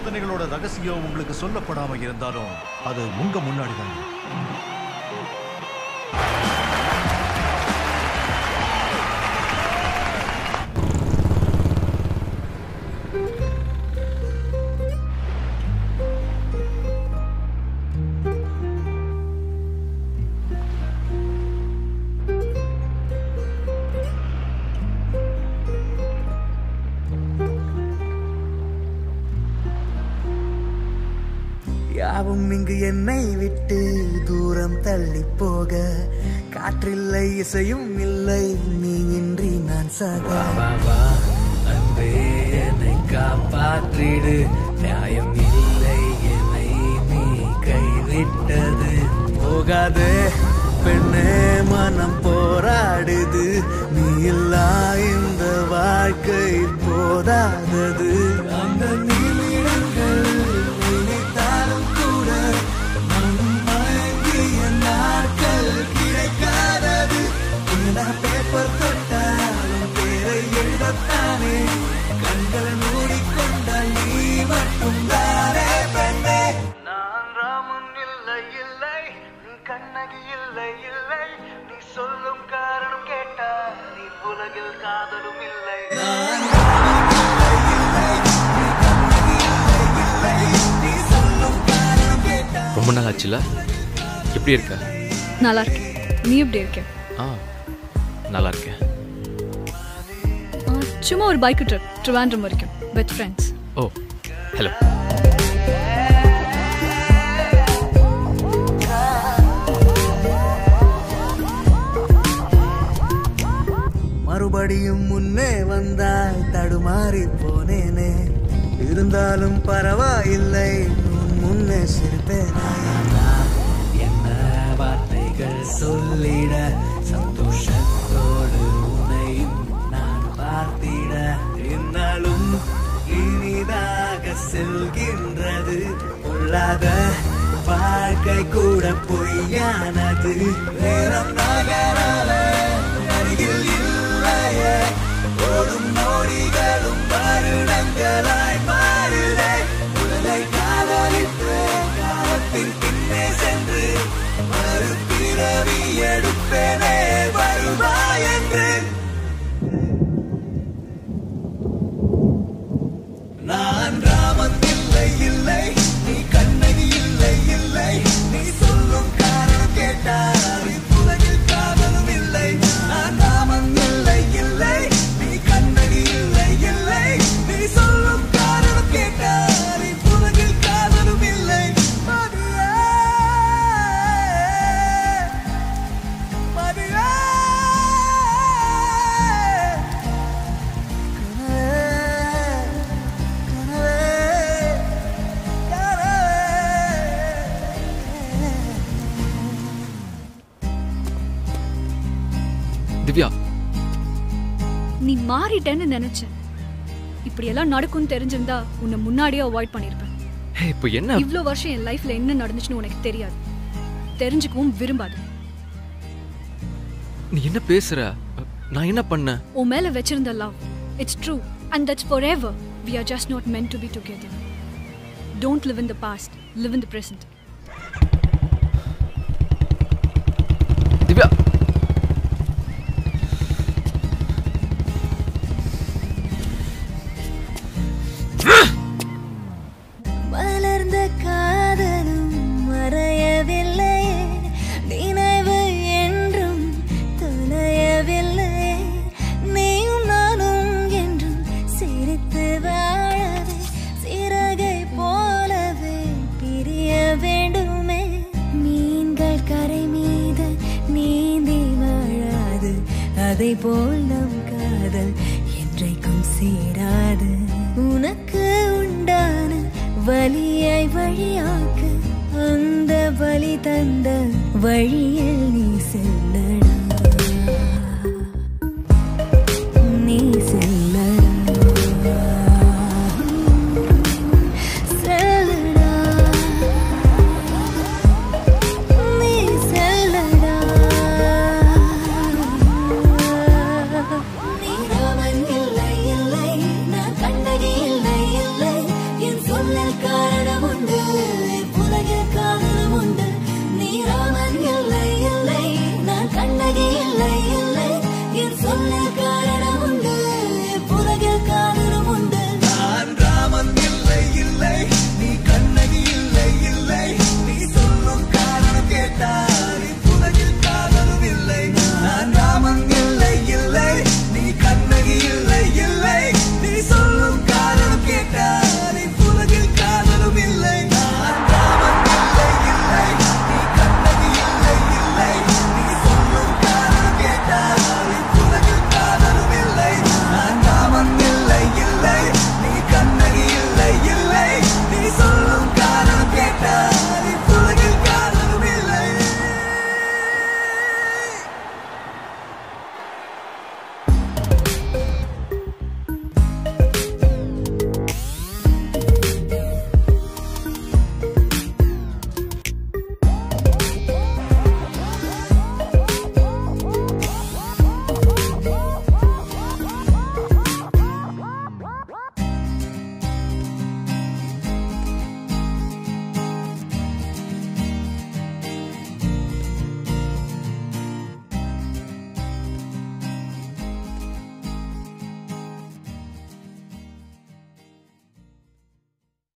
பரிவர்த்தனைகளோட ரகசியம் உங்களுக்கு சொல்லப்படாம இருந்தாலும் அது உங்க முன்னாடி தான் யாவும் இங்கு என்னை விட்டு தூரம் தள்ளி போக காற்றில்லை இசையும் இல்லை நீ இன்றி நான் சாக அன்பே என்னை காப்பாற்றிடு நியாயம் இல்லை என்னை நீ கைவிட்டது போகாதே பெண்ணே மனம் போராடுது நீ இல்லா இந்த வாழ்க்கை போதாதது அந்த நிமிடங்கள் நினைத்தாலும் கூட மனம் மயங்கிய நாட்கள் கிடைக்காதது என்ன பேப்பர் தொட்டாலும் பேரை எழுதத்தானே கண்கள் மூடிக்கொண்டால் நீ மட்டும் தானே பெண்ணே நான் ராமன் இல்லை இல்லை நீ கண்ணகி இல்லை இல்லை நீ சொல்லும் காரணம் கேட்டா நீ உலகில் காதலும் இல்லை நான் ரொம்ப நாள் ஆச்சுல எப்படி இருக்க நல்லா இருக்கேன் நீ எப்படி இருக்க ஆ நல்லா இருக்கேன் ஆ, சும்மா ஒரு பைக் ட்ரிப் ட்ரிவாண்ட்ரம் வரைக்கும் வித் ஃப்ரெண்ட்ஸ் ஓ ஹலோ மறுபடியும் முன்னே வந்தாய் தடுமாறி போனேனே இருந்தாலும் பரவாயில்லை உன் முன்னே சிரிப்பேனே என்ன வார்த்தைகள் சொல்லிட சந்தோஷத்தோடு உன்னையும் நான் பார்த்திட என்னாலும் இனிதாக செல்கின்றது பொல்லாத வாழ்க்கை கூட பொய்யானது நேரம் நகரால அருகில் இல்லையே ஓடும் நொடிகளும் வருடங்களாய் மாறுதே உடலை காதலித்து காலத்தின் பின்னே சென்று மறுபிறவி எடுப்பேனே வருவாய் என்று நான் ராமன் இல்லை இல்லை நீ கண்ணகி இல்லை இல்லை நீ சொல்லும் காரணம் கேட்டால் உலகில் காதலும் இல்லை நான் ராமன் இல்லை இல்லை நீ கண்ணகி இல்லை இல்லை நீ சொல்லும் காரணம் கேட்டால் உலகில் காதலும் இல்லை மதியே மதியே திவ்யா நீ மாறிட்டேன்னு நினைச்சேன் இப்படியெல்லாம் நடக்கும்னு தெரிஞ்சிருந்தா உன்னை முன்னாடியே அவாய்ட் பண்ணியிருப்பேன் ஹே இப்போ என்ன இவ்வளோ வருஷம் என் லைஃப்ல என்ன நடந்துச்சுன்னு உனக்கு தெரியாது தெரிஞ்சுக்கவும் விரும்பாது நீ என்ன பேசுற நான் என்ன பண்ணேன் உன் மேல வச்சிருந்த love it's true and that's forever we are just not meant to be together don't live in the past live in the present Divya மலர்ந்த காதலும் மறையவில்லை நினைவு என்றும் தொலையவில்லை நீயும் நானும் என்றும் சிரித்து வாழவே சிறகை போலவே பிரிய வேண்டுமே மீன்கள் கரை மீது நீந்தி வாழாது அதை போல் நம் காதல் என்றைக்கும் சேராது உனக்கு உண்டான வலியை வழியாக்க அந்த வழி தந்த வழியில் நீ செல்லடா